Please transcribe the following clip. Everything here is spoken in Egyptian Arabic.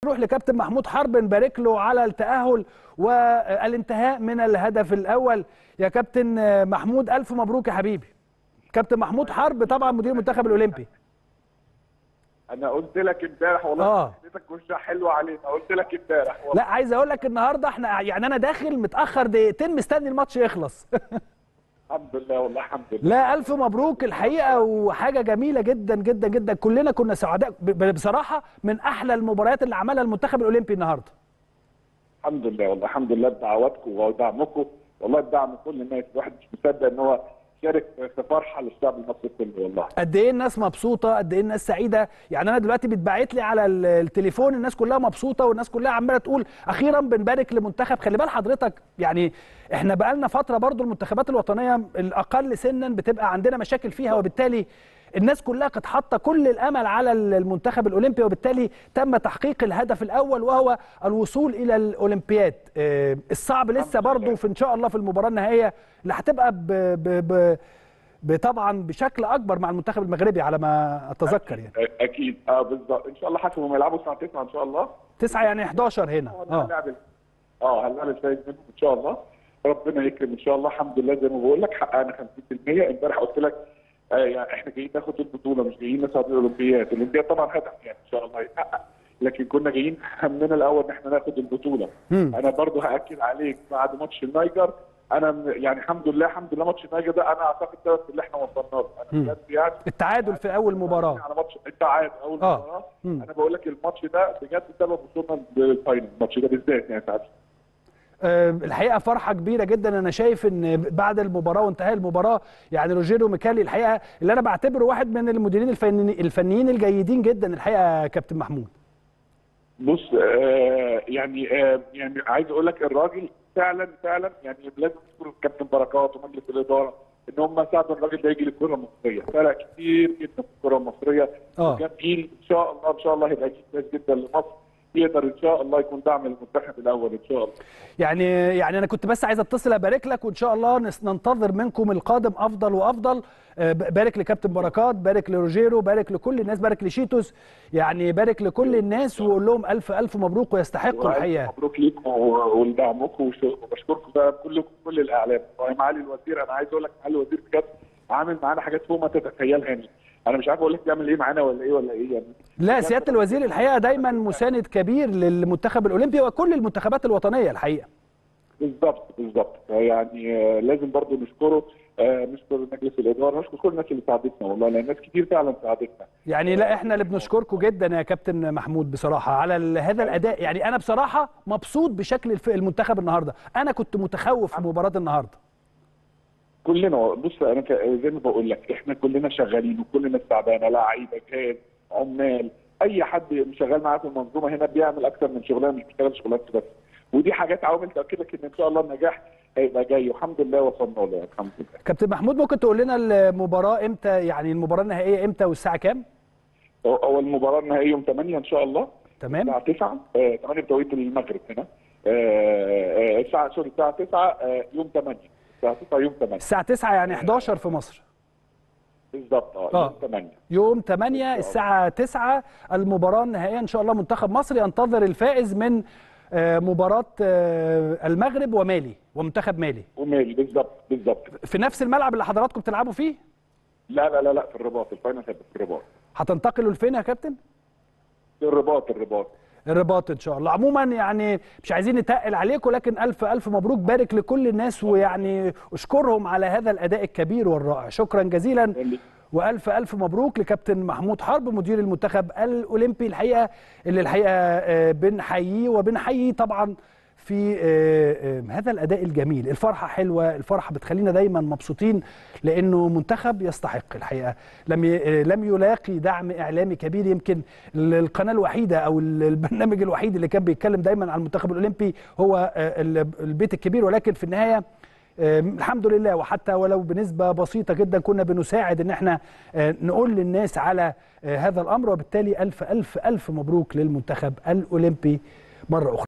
تروح لكابتن محمود حرب نبارك له على التاهل والانتهاء من الهدف الاول يا كابتن محمود الف مبروك يا حبيبي كابتن محمود حرب طبعا مدير المنتخب الاولمبي انا قلت لك امبارح والله آه. حضرتك وشها حلوه علينا قلت لك امبارح والله لا عايز اقول لك النهارده احنا يعني انا داخل متاخر دقيقتين مستني الماتش يخلص الحمد لله والله الحمد لله لا الف مبروك الحقيقه وحاجه جميله جدا جدا جدا كلنا كنا سعداء ب- بصراحه من احلى المباريات اللي عملها المنتخب الاولمبي النهارده الحمد لله والله الحمد لله بدعواتكم ودعمكم والله بدعم كل الناس الواحد مش مصدق ان هو شارك في فرحه للشعب المصري كله والله قد ايه الناس مبسوطه قد ايه الناس سعيده يعني انا دلوقتي بيتبعت لي على ال- التليفون الناس كلها مبسوطه والناس كلها عماله تقول اخيرا بنبارك لمنتخب خلي بال حضرتك يعني احنا بقالنا فتره برضو المنتخبات الوطنيه الاقل سنا بتبقى عندنا مشاكل فيها وبالتالي الناس كلها كانت حاطه كل الامل على المنتخب الاولمبي وبالتالي تم تحقيق الهدف الاول وهو الوصول الى الاولمبياد آه، الصعب لسه برضو في ان شاء الله في المباراه النهائيه اللي هتبقى ب ب ب طبعا بشكل اكبر مع المنتخب المغربي على ما اتذكر يعني اكيد اه بالظبط ان شاء الله حسب هم يلعبوا الساعه 9 ان شاء الله تسعة يعني 11 هنا اه هنلعب اه هنلعب الفايز منهم ان شاء الله ربنا يكرم ان شاء الله الحمد لله زي ما بقول لك حققنا 50% امبارح قلت لك آه يعني احنا جايين ناخد البطوله مش جايين نصعد الاولمبياد الاولمبياد طبعا هدف يعني ان شاء الله يتحقق لكن كنا جايين همنا الاول ان احنا ناخد البطوله مم. انا برضو هاكد عليك بعد ماتش النيجر انا م- يعني الحمد لله الحمد لله ماتش النيجر ده انا اعتقد ده اللي احنا وصلنا له انا مم. بجد يعني التعادل في اول مباراه على ماتش التعادل اول آه. مباراه مم. انا بقول لك الماتش ده بجد سبب وصولنا للفاينل الماتش ده بالذات يعني ساعتها آه، الحقيقه فرحه كبيره جدا انا شايف ان بعد المباراه وانتهاء المباراه يعني روجيرو ميكالي الحقيقه اللي انا بعتبره واحد من المديرين الفني الفنيين الجيدين جدا الحقيقه يا كابتن محمود بص آه يعني آه يعني عايز اقول لك الراجل فعلا فعلا يعني لازم نشكر الكابتن بركات ومجلس الاداره ان هم ساعدوا الراجل ده يجي للكره المصريه فرق كتير جدا في الكره المصريه آه. جميل ان شاء الله ان شاء الله هيبقى جيل كويس جدا لمصر يقدر ان شاء الله يكون دعم للمنتخب الاول ان شاء الله يعني يعني انا كنت بس عايز اتصل ابارك لك وان شاء الله نس- ننتظر منكم القادم افضل وافضل آه، ب- بارك لكابتن بركات بارك لروجيرو بارك لكل الناس بارك لشيتوس يعني بارك لكل الناس وقول لهم الف الف مبروك ويستحقوا الحقيقه مبروك ليكم ولدعمكم وش- وبشكركم بقى كلكم كل الاعلام معالي الوزير انا عايز اقول لك معالي الوزير بجد عامل معانا حاجات فوق ما تتخيلها يعني انا مش عارف اقول لك بيعمل ايه معانا ولا ايه ولا ايه يعني لا سياده الوزير الحقيقه دايما مساند كبير للمنتخب الاولمبي وكل المنتخبات الوطنيه الحقيقه بالظبط بالظبط يعني آه، لازم برضو نشكره آه، نشكر مجلس الاداره نشكر كل الناس اللي ساعدتنا والله لان ناس كتير فعلا ساعدتنا يعني لا احنا اللي بنشكركم جدا يا كابتن محمود بصراحه على ال- هذا الاداء يعني انا بصراحه مبسوط بشكل الف- المنتخب النهارده انا كنت متخوف في مباراه النهارده كلنا بص انا ك- زي ما بقول لك احنا كلنا شغالين وكل الناس تعبانه لعيبه جهاز عمال اي حد شغال معاه في المنظومه هنا بيعمل اكتر من شغلانه مش بيشتغل شغلانته بس ودي حاجات عوامل تاكدك ان ان شاء الله النجاح هيبقى جاي والحمد لله وصلنا له يعني الحمد لله كابتن محمود ممكن تقول لنا المباراه امتى يعني المباراه النهائيه امتى والساعه كام هو- هو المباراه النهائيه يوم 8 ان شاء الله تمام الساعه 9 آه 8 بتوقيت المغرب هنا آه آه الساعه سوري الساعه 9 آه يوم 8 الساعه 9 يوم 8 الساعه 9 يعني 11 في مصر بالظبط اه آه. يوم 8 يوم 8 الساعه 9 المباراه النهائيه ان شاء الله منتخب مصر ينتظر الفائز من آه، مباراه آه، المغرب ومالي ومنتخب مالي ومالي بالظبط بالظبط في نفس الملعب اللي حضراتكم بتلعبوا فيه لا لا لا لا في الرباط الفاينل هيبقى في الرباط هتنتقلوا لفين يا كابتن في الرباط الرباط الرباط ان شاء الله عموما يعني مش عايزين نتقل عليكم لكن الف الف مبروك بارك لكل الناس ويعني اشكرهم على هذا الاداء الكبير والرائع شكرا جزيلا والف الف مبروك لكابتن محمود حرب مدير المنتخب الاولمبي الحقيقه اللي الحقيقه آه، بنحييه وبنحييه طبعا في آه، آه، هذا الاداء الجميل الفرحه حلوه الفرحه بتخلينا دايما مبسوطين لانه منتخب يستحق الحقيقه لم ي- آه، لم يلاقي دعم اعلامي كبير يمكن ال- القناه الوحيده او ال- البرنامج الوحيد اللي كان بيتكلم دايما عن المنتخب الاولمبي هو آه، ال- البيت الكبير ولكن في النهايه آه، الحمد لله وحتى ولو بنسبه بسيطه جدا كنا بنساعد ان احنا آه، نقول للناس على آه، هذا الامر وبالتالي الف الف الف مبروك للمنتخب الاولمبي مره اخرى